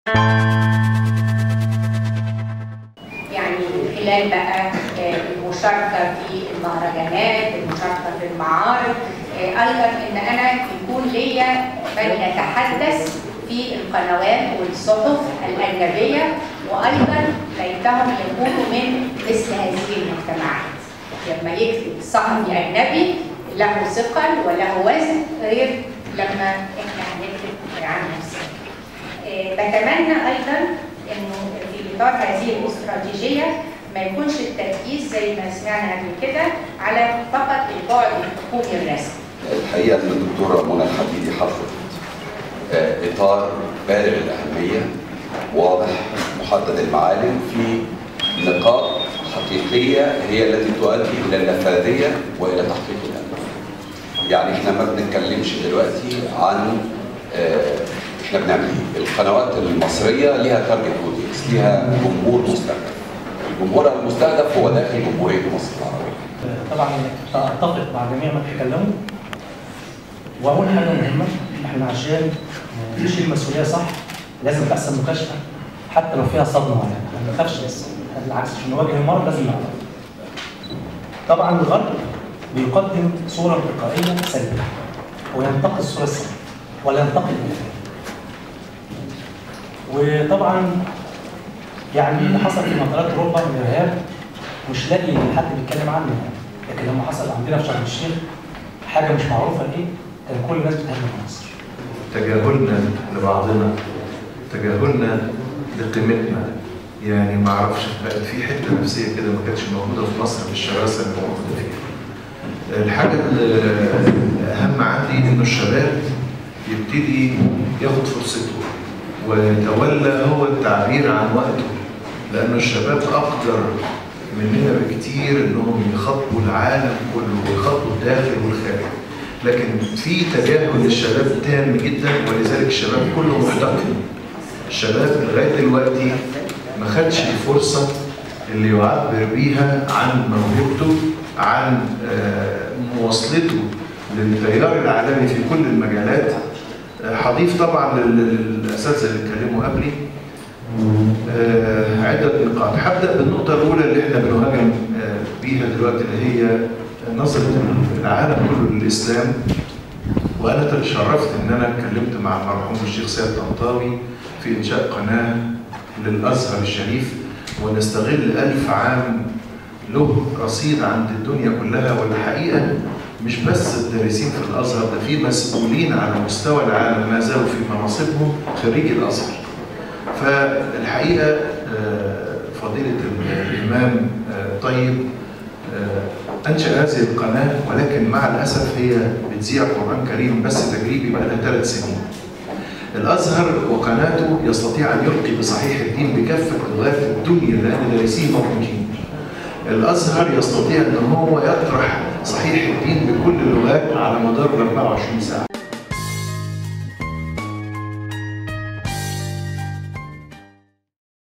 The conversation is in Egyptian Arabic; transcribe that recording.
يعني خلال بقى آه، المشاركة في المهرجانات المشاركة في المعارض آه، أيضا إن أنا يكون ليا من يتحدث في القنوات والصحف الأجنبية وأيضا ليتهم يكونوا من مثل هذه المجتمعات لما يكتب صحفي أجنبي له ثقل وله وزن غير لما إحنا هنكتب عن نفسنا آه، بتمنى ايضا انه في اطار هذه الاستراتيجيه ما يكونش التركيز زي ما سمعنا قبل كده على فقط البعد الحكومي الرسمي. الحقيقه ان الدكتوره منى الحديدي حطت آه، اطار بالغ الاهميه واضح محدد المعالم في نقاط حقيقيه هي التي تؤدي الى النفاذيه والى تحقيق الاهداف. يعني احنا ما بنتكلمش دلوقتي عن آه، احنا بنعمل ايه؟ القنوات المصريه ليها تارجت اودينس، ليها جمهور مستهدف. الجمهور المستهدف هو داخل جمهوريه مصر العربيه. طبعا اتفق مع جميع ما تكلموا واول حاجه مهمه احنا عشان نشيل المسؤوليه صح لازم تحصل مكاشفه حتى لو فيها صدمه يعني ما نخافش بس بالعكس عشان نواجه المرض لازم نعرف طبعا الغرب بيقدم صوره انتقائيه سلبيه وينتقد الصوره السلبيه ولا ينتقد الإيجابية. وطبعا يعني اللي حصل في منطقه اوروبا من الارهاب مش لاقي حد بيتكلم عنه يعني لكن لما حصل عندنا في شرم الشيخ حاجه مش معروفه ايه كان كل الناس بتهاجم مصر تجاهلنا لبعضنا تجاهلنا لقيمتنا يعني ما اعرفش بقت في حته نفسيه كده ما كانتش موجوده في مصر بالشراسه اللي موجوده فيها. الحاجه الاهم عندي انه الشباب يبتدي ياخد فرصته ويتولى هو التعبير عن وقته لأن الشباب أقدر مننا بكتير إنهم يخاطبوا العالم كله ويخاطبوا الداخل والخارج لكن في تجاهل للشباب تام جدا ولذلك الشباب كله محتقن الشباب لغاية دلوقتي ما خدش الفرصة اللي يعبر بيها عن موهبته عن آه، مواصلته للتيار العالمي في كل المجالات آه، هضيف طبعا لل- للاساتذه اللي اتكلموا قبلي آه، عده نقاط هبدا بالنقطه الاولى اللي احنا بنهاجم آه، بيها دلوقتي اللي هي نظره العالم كله للاسلام وانا تشرفت ان انا اتكلمت مع المرحوم الشيخ سيد طنطاوي في انشاء قناه للازهر الشريف ونستغل ألف عام له رصيد عند الدنيا كلها والحقيقه مش بس الدارسين في الازهر ده في مسؤولين على مستوى العالم ما زالوا في مناصبهم خريجي الازهر. فالحقيقه آه، فضيله الامام آه، طيب آه، انشا هذه القناه ولكن مع الاسف هي بتذيع قران كريم بس تجريبي بقى لها ثلاث سنين. الازهر وقناته يستطيع ان يلقي بصحيح الدين بكافه لغات الدنيا لان دارسين موجودين. الازهر يستطيع ان هو يطرح صحيح الدين بكل اللغات على مدار 24 ساعه